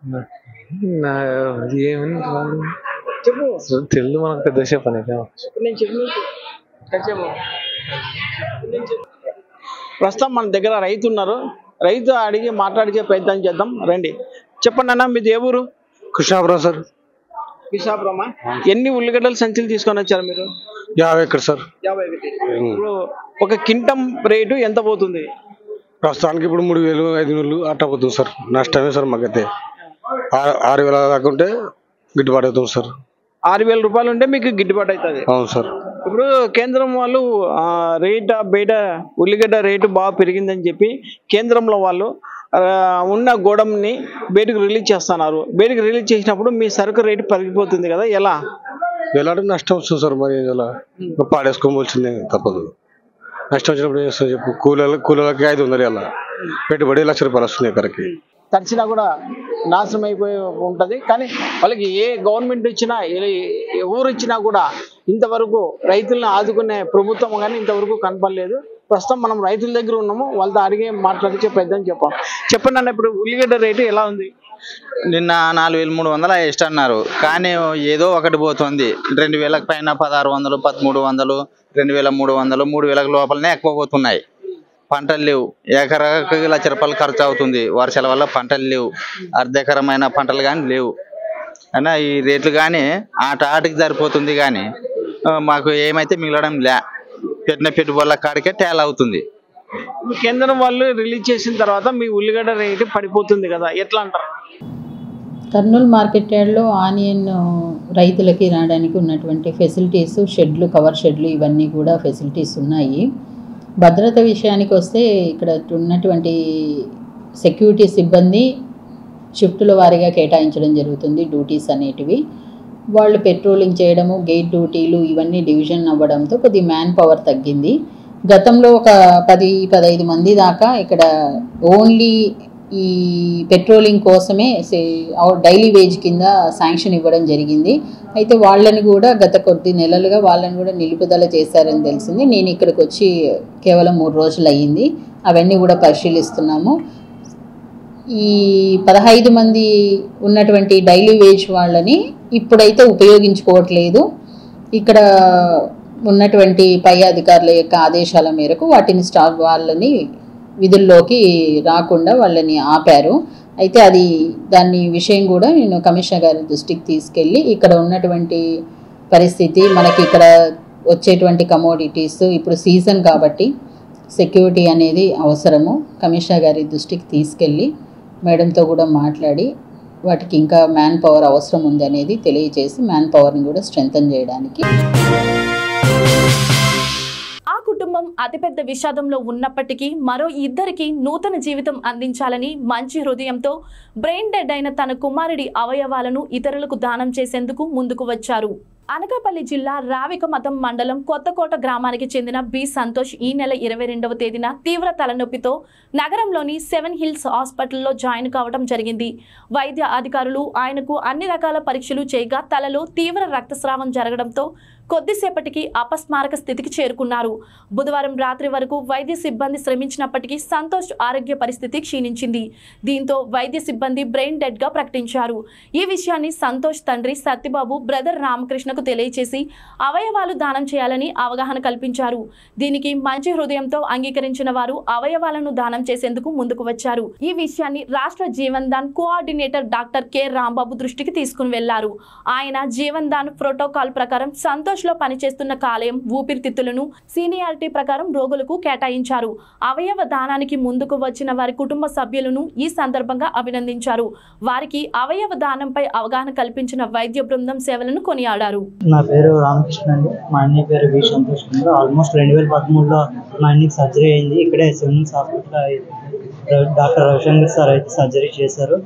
[SPEAKER 12] ఏమని
[SPEAKER 11] చెప్పు
[SPEAKER 12] తెలుగు మనకు పెద్ద చెప్పని
[SPEAKER 11] నేను చెప్పిన కాసేపు. నేను చెప్పు. ప్రస్తుతం మన దగ్గర రైతు ఉన్నారు రైతు అడిగి మాట్లాడిచే ప్రయత్నం చేద్దాం రండి చెప్పండి అన్న మీది ఏ ఊరు
[SPEAKER 12] కృష్ణాపురం సార్
[SPEAKER 11] విశాఖపురమా ఎన్ని ఉల్లిగడ్డల సంచులు తీసుకొని వచ్చారు మీరు
[SPEAKER 12] యాభై ఎక్కడ సార్
[SPEAKER 11] యాభై ఒకటి ఇప్పుడు ఒక కింటం రేటు ఎంత పోతుంది
[SPEAKER 12] ప్రస్తుతానికి ఇప్పుడు మూడు వేలు ఐదు వేలు అట్ట పోతుంది సార్ నష్టమే సార్ మాకైతే ఆరు ఆరు వేల దాకా ఉంటే గిట్టుబాటు అవుతుంది సార్
[SPEAKER 11] ఆరు వేల రూపాయలు ఉంటే మీకు గిట్టుబాటు అవుతుంది
[SPEAKER 12] అవును సార్
[SPEAKER 11] ఇప్పుడు కేంద్రం వాళ్ళు ఆ, రేట్ బయట ఉల్లిగడ్డ రేటు బాగా పెరిగిందని చెప్పి కేంద్రంలో వాళ్ళు ఆ, ఉన్న గోడంని బయటకు రిలీజ్ చేస్తున్నారు బయటకు రిలీజ్ చేసినప్పుడు మీ సరుకు రేటు పెరిగిపోతుంది కదా ఎలా
[SPEAKER 12] ఎలాంటి నష్టం వస్తుంది సార్ మరి ఇలా పాడేసుకోవాల్సిందే తప్పదు నష్టం వచ్చినప్పుడు ఏం చేస్తాం చెప్పు కూలీలకు కూలీలకి ఐదు వందలు ఇలా పెట్టుబడి లక్ష రూపాయలు వస్తుంది ఎకరకి
[SPEAKER 11] తడిచినా కూడా నాశనం అయిపోయి ఉంటుంది కానీ వాళ్ళకి ఏ గవర్నమెంట్ ఇచ్చినా ఏ- ఎవరు ఇచ్చినా కూడా ఇంతవరకు రైతులను ఆదుకునే ప్రభుత్వం కానీ ఇంతవరకు కనపడలేదు ప్రస్తుతం మనం రైతుల దగ్గర ఉన్నాము వాళ్ళతో అడిగే మాట్లాడించే పెద్దని చెప్పాం చెప్పండి అన్న ఇప్పుడు ఉల్లిగడ్డ రేటు ఎలా ఉంది
[SPEAKER 13] నిన్న నాలుగు వేల మూడు వందలు ఇష్ట అన్నారు కానీ ఏదో ఒకటి పోతుంది రెండు వేలకు పైన పదహారు వందలు పదమూడు వందలు రెండు వేల మూడు వందలు మూడు వేలకు లోపలనే ఎక్కువ పోతున్నాయి పంటలు లేవు ఎకరాకి లక్ష రూపాయలు ఖర్చు అవుతుంది వర్షాల వల్ల పంటలు లేవు అర్ధెకరమైన పంటలు కానీ లేవు అయినా ఈ రేట్లు కానీ ఆట ఆటకి సరిపోతుంది కానీ ఆ, మాకు ఏమైతే మిగలడం లే పెట్టిన పెట్టుబడుల కాడికే తేలా అవుతుంది
[SPEAKER 11] ఇప్పుడు కేంద్రం వాళ్ళు రిలీజ్ చేసిన తర్వాత మీ ఉల్లిగడ్డ రేటు పడిపోతుంది కదా ఎట్లా అంటారు
[SPEAKER 14] కర్నూలు మార్కెట్ యార్డ్లో ఆనియన్ రైతులకి రావడానికి ఉన్నటువంటి ఫెసిలిటీస్ షెడ్లు కవర్ షెడ్లు ఇవన్నీ కూడా ఫెసిలిటీస్ ఉన్నాయి భద్రత విషయానికి వస్తే ఇక్కడ ఉన్నటువంటి సెక్యూరిటీ సిబ్బంది షిఫ్టుల వారీగా కేటాయించడం జరుగుతుంది డ్యూటీస్ అనేటివి వాళ్ళు పెట్రోలింగ్ చేయడము గేట్ డ్యూటీలు ఇవన్నీ డివిజన్ అవ్వడంతో కొద్ది మ్యాన్ పవర్ తగ్గింది గతంలో ఒక పది పదహైదు మంది దాకా ఇక్కడ ఓన్లీ ఈ పెట్రోలింగ్ కోసమే డైలీ వేజ్ కింద శాంక్షన్ ఇవ్వడం జరిగింది అయితే వాళ్ళని కూడా గత కొద్ది నెలలుగా వాళ్ళని కూడా నిలుపుదల చేశారని తెలిసింది నేను ఇక్కడికి వచ్చి కేవలం మూడు రోజులు అయ్యింది అవన్నీ కూడా పరిశీలిస్తున్నాము ఈ పదహైదు మంది ఉన్నటువంటి డైలీ వేజ్ వాళ్ళని ఇప్పుడైతే ఉపయోగించుకోవట్లేదు ఇక్కడ ఉన్నటువంటి పై అధికారుల యొక్క ఆదేశాల మేరకు వాటిని స్టాఫ్ వాళ్ళని విధుల్లోకి రాకుండా వాళ్ళని ఆపారు అయితే అది దాని విషయం కూడా నేను కమిషనర్ గారి దృష్టికి తీసుకెళ్ళి ఇక్కడ ఉన్నటువంటి పరిస్థితి మనకి ఇక్కడ వచ్చేటువంటి కమోడిటీస్ ఇప్పుడు సీజన్ కాబట్టి సెక్యూరిటీ అనేది అవసరము కమిషనర్ గారి దృష్టికి తీసుకెళ్ళి మేడంతో కూడా మాట్లాడి వాటికి ఇంకా మ్యాన్ పవర్ అవసరం ఉంది అనేది తెలియజేసి మ్యాన్ పవర్ని కూడా స్ట్రెంగ్తన్ చేయడానికి
[SPEAKER 1] ఆ కుటుంబం అతిపెద్ద విషాదంలో ఉన్నప్పటికీ మరో ఇద్దరికి నూతన జీవితం అందించాలని మంచి హృదయంతో బ్రెయిన్ డెడ్ అయిన తన కుమారుడి అవయవాలను ఇతరులకు దానం చేసేందుకు ముందుకు వచ్చారు అనకాపల్లి జిల్లా రావికమతం మండలం కొత్తకోట గ్రామానికి చెందిన బి సంతోష్ ఈ నెల ఇరవై రెండవ తేదీన తీవ్ర తలనొప్పితో నగరంలోని సెవెన్ హిల్స్ హాస్పిటల్లో జాయిన్ కావడం జరిగింది వైద్య అధికారులు ఆయనకు అన్ని రకాల పరీక్షలు చేయగా తలలో తీవ్ర రక్తస్రావం జరగడంతో కొద్దిసేపటికి అపస్మారక స్థితికి చేరుకున్నారు బుధవారం రాత్రి వరకు వైద్య సిబ్బంది శ్రమించినప్పటికీ సంతోష్ ఆరోగ్య పరిస్థితి క్షీణించింది దీంతో వైద్య సిబ్బంది బ్రెయిన్ డెడ్ గా ప్రకటించారు ఈ విషయాన్ని సంతోష్ తండ్రి సత్యబాబు బ్రదర్ రామకృష్ణకు తెలియచేసి అవయవాలు దానం చేయాలని అవగాహన కల్పించారు దీనికి మంచి హృదయంతో అంగీకరించిన వారు అవయవాలను దానం చేసేందుకు ముందుకు వచ్చారు ఈ విషయాన్ని రాష్ట్ర Jeevandan coordinator doctor K Rambabu దృష్టికి తీసుకుని వెళ్లారు ఆయన జీవన్ దాన్ ప్రోటోకాల్ ప్రకారం సంతోష్ లో పనిచేస్తున్న కాలేయం ఊపిరితిత్తులను సీనియారిటీ ప్రకారం రోగులకు కేటాయించారు అవయవ దానానికి ముందుకు వచ్చిన వారి కుటుంబ సభ్యులను ఈ సందర్భంగా అభినందించారు వారికి అవయవ దానంపై అవగాహన కల్పించిన వైద్య బృందం సేవలను కొనియాడారు
[SPEAKER 15] నా పేరు రామకృష్ణ అండి మా అన్నయ్య పేరు వి సంతోష్ కుమార్ ఆల్మోస్ట్ రెండు వేల పదమూడులో మా అన్నయ్యకి సర్జరీ అయింది ఇక్కడే civils hospital doctor Ravishankar sir అయితే సర్జరీ చేశారు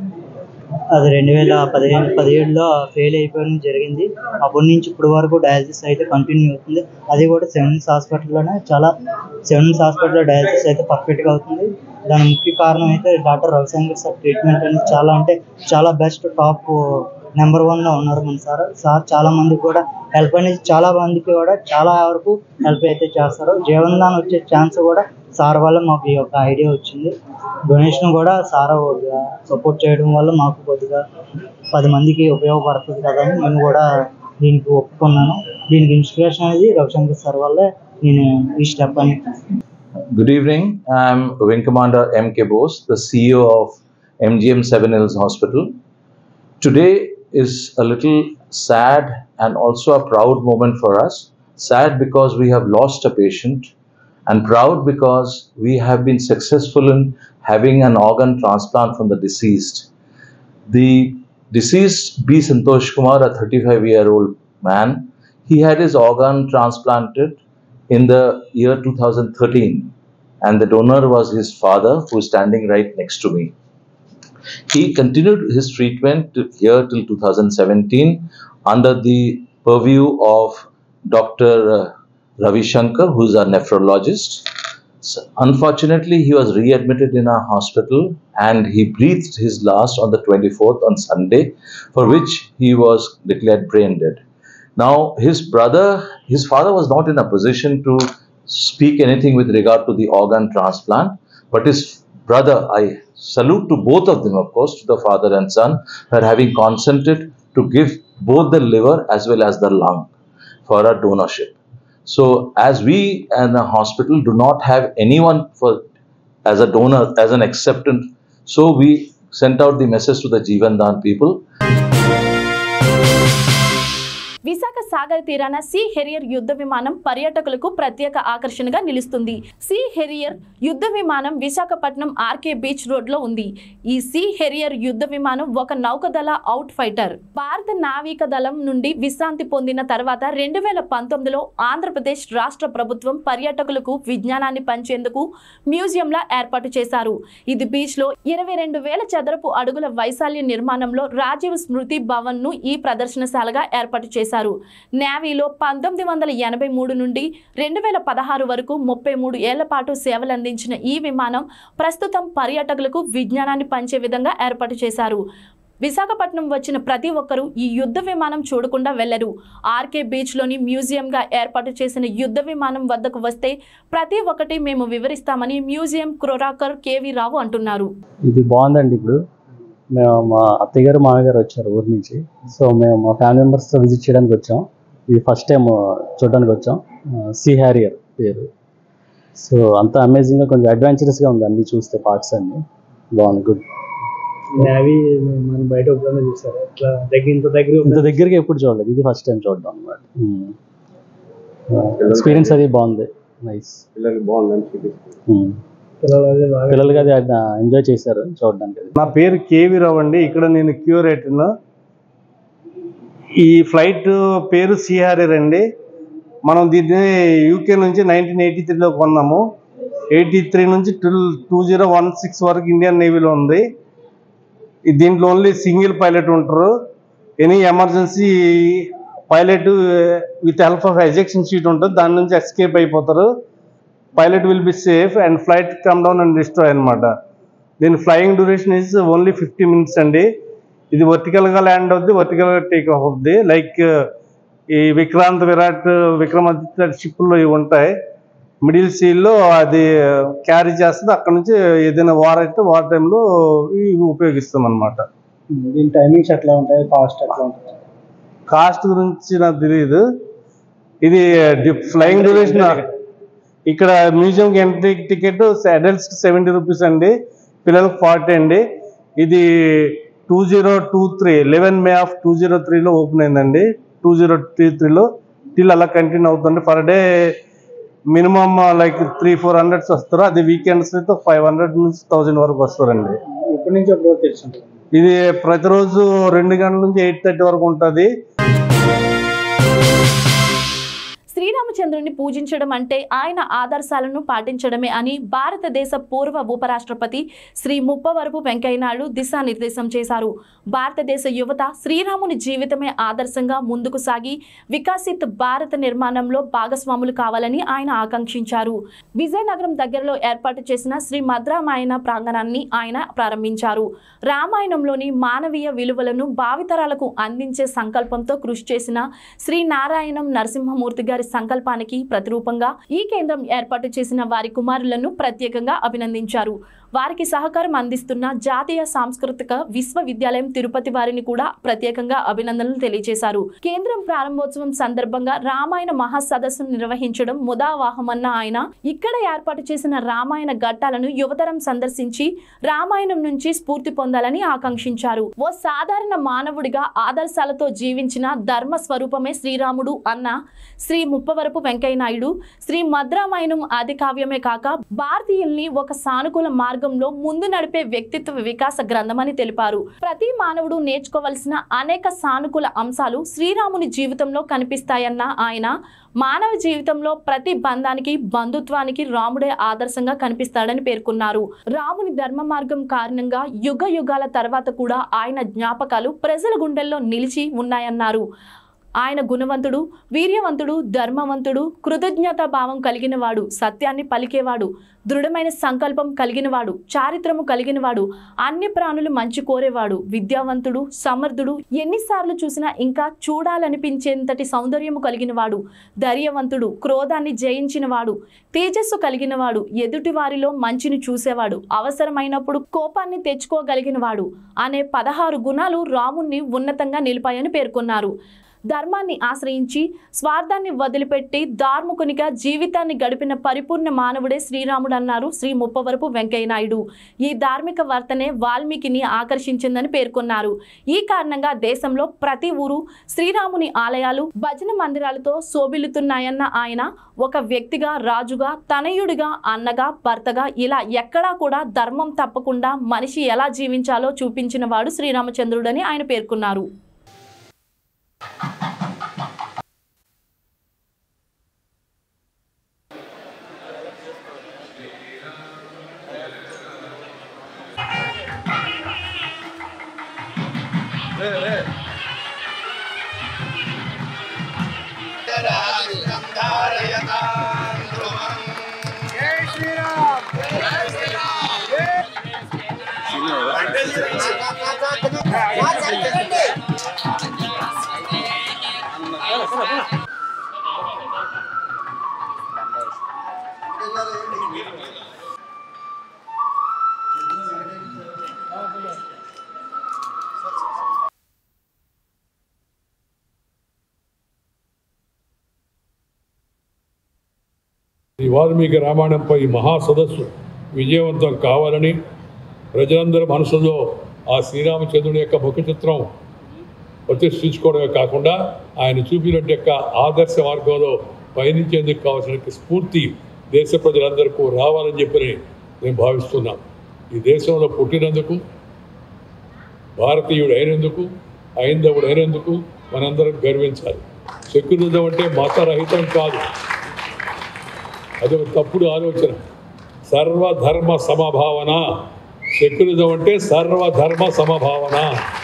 [SPEAKER 15] అది రెండు వేల పదిహేను పదిహేడులో ఫెయిల్ అయిపోవడం జరిగింది అప్పటి నుంచి ఇప్పటి వరకు డయాలసిస్ అయితే కంటిన్యూ అవుతుంది అది కూడా సెవెన్స్ హాస్పిటల్లోనే చాలా సెవెన్స్ హాస్పిటల్లో డయాలసిస్ అయితే పర్ఫెక్ట్గా అవుతుంది దాని ముఖ్య కారణం అయితే డాక్టర్ రవిశంకర్ సార్ ట్రీట్మెంట్ అనేది చాలా అంటే చాలా బెస్ట్ టాప్ నెంబర్ వన్లో ఉన్నారు మన సార్ సార్ చాలా మందికి కూడా హెల్ప్ అనేది చాలా మందికి కూడా చాలా వరకు హెల్ప్ అయితే చేస్తారు జీవనదాన్ వచ్చే ఛాన్స్ కూడా సార్ వల్ల మాకు ఈ యొక్క ఐడియా వచ్చింది డొనేషన్ కూడా సార్ సపోర్ట్ చేయడం వల్ల మాకు కొద్దిగా పది మందికి ఉపయోగపడుతుంది కదా అని నేను కూడా దీనికి ఒప్పుకున్నాను దీనికి ఇన్స్పిరేషన్ అనేది రవిశంకర్ సార్ వల్లే నేను ఈ స్టెప్ అని
[SPEAKER 16] Good evening. I'm Wing Commander M. K. Bose, the CEO of MGM Seven Hills Hospital. Today is a little sad and also a proud moment for us. Sad because we have lost a patient, and proud because we have been successful in having an organ transplant from the deceased. The deceased B. Santosh Kumar, a 35 year old man, he had his organ transplanted in the year 2013, and the donor was his father, who is standing right next to me. He continued his treatment to- here till 2017 under the purview of Dr. uh, Ravi Shankar, who is a nephrologist. So, unfortunately, he was readmitted in our hospital and he breathed his last on the 24th on Sunday, for which he was declared brain dead. Now, his brother, his father was not in a position to speak anything with regard to the organ transplant, but his brother, I salute to both of them, of course, to the father and son, for having consented to give both the liver as well as the lung for a donorship. So, as we in a hospital do not have anyone for as a donor, as an acceptant, so we sent out the message to the Jivan Dan people
[SPEAKER 1] Visakha Sagar తీరాన see harrier యుద్ధ విమానం పర్యాటకులకు ప్రత్యేక ఆకర్షణగా నిలుస్తుంది see harrier యుద్ధ విమానం Visakhapatnam RK beach road లో ఉంది ఈ సీ హెరియర్ యుద్ధ విమానం ఒక నౌకదళ అవుట్ ఫైటర్ భారత నావిక దళం నుండి విశ్రాంతి పొందిన తర్వాత రెండు వేల పంతొమ్మిదిలో ఆంధ్రప్రదేశ్ రాష్ట్ర ప్రభుత్వం పర్యాటకులకు విజ్ఞానాన్ని పంచేందుకు మ్యూజియంలా ఏర్పాటు చేశారు ఇది బీచ్ లో ఇరవై రెండు వేల చదరపు అడుగుల వైశాల్య నిర్మాణంలో రాజీవ్ స్మృతి భవన్ ను ఈ ప్రదర్శనశాలగా ఏర్పాటు చేశారు నేవీలో పంతొమ్మిది వందల ఎనభై మూడు నుండి రెండు వేల పదహారు వరకు ముప్పై మూడు ఏళ్ల పాటు సేవలు అందించిన ఈ విమానం ప్రస్తుతం పర్యాటకులకు విజ్ఞానాన్ని పంచే విధంగా ఏర్పాటు చేశారు విశాఖపట్నం వచ్చిన ప్రతి ఒక్కరూ ఈ యుద్ధ విమానం చూడకుండా వెళ్లరు ఆర్కే బీచ్లోని మ్యూజియంగా ఏర్పాటు చేసిన యుద్ధ విమానం వద్దకు వస్తే ప్రతి ఒక్కటి మేము వివరిస్తామని మ్యూజియం క్రొరాకర్ కేవీ రావు అంటున్నారు
[SPEAKER 17] ఇది బాగుందండి ఇప్పుడు మేము మా అత్తయ్య గారు మామయ్య గారు వచ్చారు ఊరి నుంచి సో మేము మా ఫ్యామిలీ మెంబర్స్తో విజిట్ చేయడానికి వచ్చాం ఇది ఫస్ట్ టైం చూడడానికి వచ్చాం సీ హ్యారియర్ పేరు సో అంత అమేజింగ్గా కొంచెం అడ్వెంచరస్గా ఉంది అన్ని చూస్తే పార్ట్స్ అన్ని బాగుంది గుడ్
[SPEAKER 18] నేవీ మనం బయట ఎప్పుడైనా చూసారా ఇట్లా దగ్గర ఇంత దగ్గర
[SPEAKER 17] ఇంత దగ్గరగా ఎప్పుడు చూడలేదు ఇది ఫస్ట్ టైం చూడడం అనమాట ఎక్స్పీరియన్స్ అది బాగుంది నైస్
[SPEAKER 12] పిల్లలకి బాగుందని
[SPEAKER 18] పిల్లలు అదే బాగా
[SPEAKER 17] పిల్లలకి అది ఎంజాయ్ చేశారు చూడడానికి అది.
[SPEAKER 18] నా పేరు కేవీ రావు అండి ఇక్కడ నేను క్యూరేటర్ ఈ ఫ్లైట్ పేరు సిఆర్ఆర్ అండి మనం దీన్ని యూకే నుంచి నైన్టీన్ ఎయిటీ త్రీలో కొన్నాము ఎయిటీ త్రీ నుంచి two two zero one six వరకు ఇండియన్ నేవీలో ఉంది ఈ దీంట్లో ఓన్లీ సింగిల్ పైలట్ ఉంటారు any emergency pilot with help of ejection seat ఉంటుంది దాని నుంచి ఎస్కేప్ అయిపోతారు pilot will be safe and flight come down and destroy అనమాట దీని flying duration is only fifty minutes అండి ఇది వర్టికల్గా ల్యాండ్ అవుద్ది వర్టికల్గా టేక్ ఆఫ్ అవుద్ది లైక్ ఈ విక్రాంత్ విరాట్ విక్రమాదిత్య షిప్లో ఇవి ఉంటాయి మిడిల్ సీల్లో అది క్యారీ చేస్తుంది అక్కడ నుంచి ఏదైనా వార్ అయితే వార్ టైంలో ఇవి ఉపయోగిస్తాం అనమాట
[SPEAKER 17] దీని టైమింగ్స్ ఎట్లా ఉంటాయి కాస్ట్ ఎట్లా ఉంటుంది
[SPEAKER 18] కాస్ట్ గురించి నాకు తెలియదు ఇది ఫ్లయింగ్ డ్యూరేషన్ ఇక్కడ మ్యూజియంకి entry ticket adults seventy rupees అండి పిల్లలకు ఫార్టీ అండి ఇది two zero two three eleven May of two zero త్రీలో ఓపెన్ అయిందండి టూ జీరో త్రీ త్రీలో టిల్ అలా కంటిన్యూ అవుతుంది per day minimum like three four hundreds వస్తారు అది వీకెండ్స్ అయితే ఫైవ్ హండ్రెడ్ నుంచి థౌజండ్ వరకు వస్తారండి
[SPEAKER 17] ఎప్పటి నుంచి ఎప్పుడు తెలిసి
[SPEAKER 18] ఇది ప్రతిరోజు రెండు గంటల నుంచి ఎయిట్ థర్టీ వరకు ఉంటుంది
[SPEAKER 1] శ్రీరామచంద్రుని పూజించడం అంటే ఆయన ఆదర్శాలను పాటించడమే అని భారతదేశ పూర్వ ఉపరాష్ట్రపతి శ్రీ ముప్పవరపు వెంకయ్యనాయుడు దిశానిర్దేశం చేశారు భారతదేశ యువత శ్రీరాముని జీవితమే ఆదర్శంగా ముందుకు సాగి వికసిత్ భారత నిర్మాణంలో భాగస్వాములు కావాలని ఆయన ఆకాంక్షించారు విజయనగరం దగ్గరలో ఏర్పాటు చేసిన శ్రీ మద్రామాయణ ప్రాంగణాన్ని ఆయన ప్రారంభించారు రామాయణంలోని మానవీయ విలువలను భావితరాలకు అందించే సంకల్పంతో కృషి చేసిన శ్రీ నారాయణం నరసింహమూర్తి గారి సంకల్పానికి ప్రతిరూపంగా ఈ కేంద్రం ఏర్పాటు చేసిన వారి కుమారులను ప్రత్యేకంగా అభినందించారు వారికి సహకారం అందిస్తున్న జాతీయ సాంస్కృతిక విశ్వవిద్యాలయం తిరుపతి వారిని కూడా ప్రత్యేకంగా అభినందనలు తెలియజేశారు కేంద్రం ప్రారంభోత్సవం సందర్భంగా రామాయణ మహాసదస్సును నిర్వహించడం ముదావాహమన్న ఆయన ఇక్కడ ఏర్పాటు చేసిన రామాయణ ఘట్టాలను యువతరం సందర్శించి రామాయణం నుంచి స్ఫూర్తి పొందాలని ఆకాంక్షించారు ఓ సాధారణ మానవుడిగా ఆదర్శాలతో జీవించిన ధర్మ స్వరూపమే శ్రీరాముడు అన్న శ్రీ ముప్పవరపు వెంకయ్య నాయుడు శ్రీ మద్రామాయణం ఆది కావ్యమే కాక భారతీయుల్ని ఒక సానుకూల మార్గం మార్గంలో ముందు నడిపే వ్యక్తిత్వ వికాస గ్రంథమని తెలిపారు ప్రతి మానవుడు నేర్చుకోవలసిన అనేక సానుకూల అంశాలు శ్రీరాముని జీవితంలో కనిపిస్తాయన్న ఆయన మానవ జీవితంలో ప్రతి బంధానికి బంధుత్వానికి రాముడే ఆదర్శంగా కనిపిస్తాడని పేర్కొన్నారు రాముని ధర్మ మార్గం కారణంగా యుగ యుగాల తర్వాత కూడా ఆయన జ్ఞాపకాలు ప్రజల గుండెల్లో నిలిచి ఉన్నాయన్నారు ఆయన గుణవంతుడు వీర్యవంతుడు ధర్మవంతుడు కృతజ్ఞతా భావం కలిగినవాడు సత్యాన్ని పలికేవాడు దృఢమైన సంకల్పం కలిగినవాడు చారిత్రము కలిగినవాడు అన్ని ప్రాణులు మంచి కోరేవాడు విద్యావంతుడు సమర్థుడు ఎన్నిసార్లు చూసినా ఇంకా చూడాలనిపించేంతటి సౌందర్యము కలిగినవాడు ధైర్యవంతుడు క్రోధాన్ని జయించినవాడు తేజస్సు కలిగినవాడు ఎదుటి వారిలో మంచిని చూసేవాడు అవసరమైనప్పుడు కోపాన్ని తెచ్చుకోగలిగినవాడు అనే పదహారు గుణాలు రాముణ్ణి ఉన్నతంగా నిలిపాయని పేర్కొన్నారు ధర్మాన్ని ఆశ్రయించి స్వార్థాన్ని వదిలిపెట్టి ధార్మికునిగా జీవితాన్ని గడిపిన పరిపూర్ణ మానవుడే శ్రీరాముడు అన్నారు శ్రీ ముప్పవరపు వెంకయ్య నాయుడు ఈ ధార్మిక వర్తనే వాల్మీకిని ఆకర్షించిందని పేర్కొన్నారు ఈ కారణంగా దేశంలో ప్రతి ఊరు శ్రీరాముని ఆలయాలు భజన మందిరాలతో శోభిల్లుతున్నాయన్న ఆయన ఒక వ్యక్తిగా రాజుగా తనయుడిగా అన్నగా భర్తగా ఇలా ఎక్కడా కూడా ధర్మం తప్పకుండా మనిషి ఎలా జీవించాలో చూపించిన వాడు శ్రీరామచంద్రుడని ఆయన పేర్కొన్నారు
[SPEAKER 19] ఈ వాల్మీకి రామాయణంపై ఈ మహా సదస్సు విజయవంతం కావాలని ప్రజలందరి మనసులో ఆ శ్రీరామచంద్రుని యొక్క ముఖ చిత్రం ప్రతిష్ఠించుకోవడమే కాకుండా ఆయన చూపినట్టు యొక్క ఆదర్శ మార్గంలో పయనించేందుకు కావాల్సిన స్ఫూర్తి దేశ ప్రజలందరికీ రావాలని చెప్పి నేను భావిస్తున్నాను ఈ దేశంలో పుట్టినందుకు భారతీయుడు అయినందుకు ఐందవుడు అయినందుకు మనందరం గర్వించాలి సెక్యులరిజం అంటే మతరహితం కాదు అదొక తప్పుడు ఆలోచన సర్వధర్మ సమభావన సెక్యులరిజం అంటే సర్వధర్మ సమభావన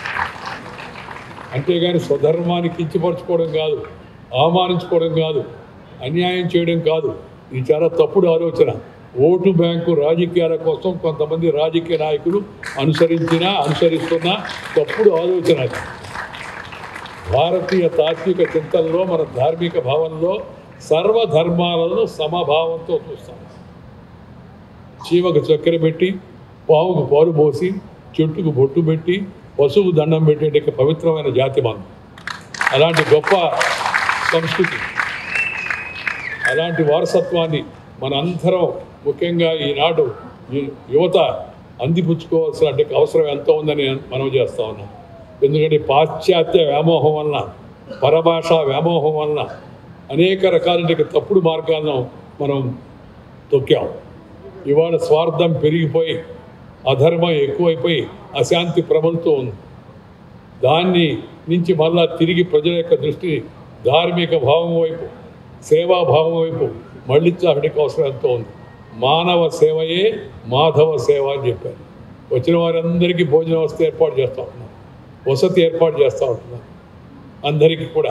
[SPEAKER 19] అంతేగాని స్వధర్మాన్ని కించపరచుకోవడం కాదు అవమానించుకోవడం కాదు అన్యాయం చేయడం కాదు ఇది చాలా తప్పుడు ఆలోచన ఓటు బ్యాంకు రాజకీయాల కోసం కొంతమంది రాజకీయ నాయకులు అనుసరించిన అనుసరిస్తున్న తప్పుడు ఆలోచన అది. భారతీయ తాత్విక చింతనలో మన ధార్మిక భావనలో సర్వధర్మాలను సమభావంతో చూస్తాం చీమకు చక్కెర పెట్టి పావుకు పాలు పోసి చెట్టుకు బొట్టు పెట్టి పశువు దండం పెట్టే పవిత్రమైన జాతి మనం అలాంటి గొప్ప సంస్కృతి అలాంటి వారసత్వాన్ని మనందరం ముఖ్యంగా ఈనాడు యు- యువత అందిపుచ్చుకోవాల్సిన అవసరం ఎంత ఉందని మనం చేస్తా ఉన్నాం ఎందుకంటే పాశ్చాత్య వ్యామోహం వలన పరభాష వ్యామోహం వలన అనేక రకాల తప్పుడు మార్గాలను మనం తొక్కాం ఇవాళ స్వార్థం పెరిగిపోయి అధర్మం ఎక్కువైపోయి అశాంతి ప్రబలుతూ ఉంది దాన్ని నుంచి మళ్ళా తిరిగి ప్రజల యొక్క దృష్టిని ధార్మిక భావం వైపు సేవాభావం వైపు మళ్ళించాల్సిన అవసరం ఎంతో ఉంది మానవ సేవయే మాధవ సేవ అని చెప్పారు వచ్చిన వారందరికీ భోజన వసతి ఏర్పాటు చేస్తూ ఉంటున్నాం వసతి ఏర్పాటు చేస్తూ ఉంటున్నాం అందరికీ కూడా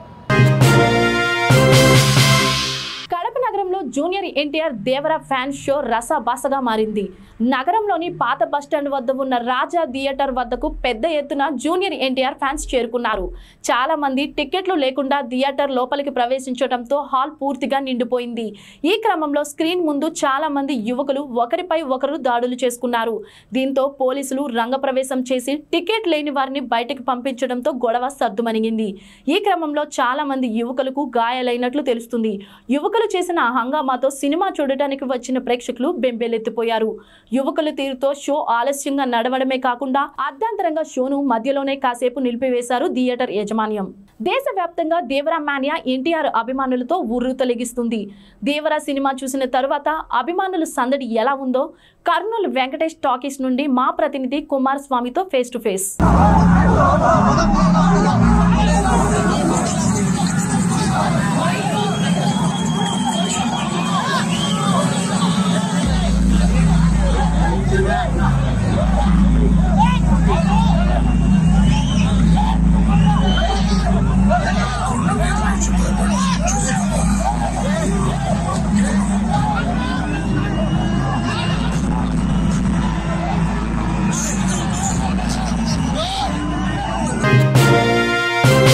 [SPEAKER 1] కడప నగరంలో junior NTR Devara fan show రసబాసగా మారింది నగరంలోని పాత బస్టాండ్ వద్ద ఉన్న రాజా థియేటర్ వద్దకు పెద్ద ఎత్తున జూనియర్ ఎన్టీఆర్ ఫ్యాన్స్ చేరుకున్నారు చాలా మంది టికెట్లు లేకుండా థియేటర్ లోపలికి ప్రవేశించడంతో హాల్ పూర్తిగా నిండిపోయింది ఈ క్రమంలో స్క్రీన్ ముందు చాలా మంది యువకులు ఒకరిపై ఒకరు దాడులు చేసుకున్నారు దీంతో పోలీసులు రంగప్రవేశం చేసి టికెట్ లేని వారిని బయటకు పంపించడంతో గొడవ సర్దుమణిగింది ఈ క్రమంలో చాలా మంది యువకులకు గాయాలైనట్లు తెలుస్తుంది యువకులు చేసిన ఆ హంగామాతో సినిమా చూడటానికి వచ్చిన ప్రేక్షకులు బెంబేలెత్తిపోయారు యువకుల తీరుతో షో ఆలస్యంగా నడవడమే కాకుండా అర్ధాంతరంగా షోను మధ్యలోనే కాసేపు నిలిపివేశారు థియేటర్ యాజమాన్యం దేశవ్యాప్తంగా దేవరా మాన్యా ఎన్టీఆర్ అభిమానులతో ఊరు తొలగిస్తుంది దేవరా సినిమా చూసిన తరువాత అభిమానుల సందడి ఎలా ఉందో కర్నూలు వెంకటేష్ టాకీస్ నుండి మా ప్రతినిధి కుమార్ స్వామితో ఫేస్ టు ఫేస్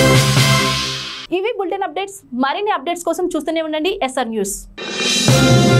[SPEAKER 1] ఇవి బులెటిన్ అప్డేట్స్ మరిన్ని అప్డేట్స్ కోసం చూస్తూనే ఉండండి ఎస్ఆర్ న్యూస్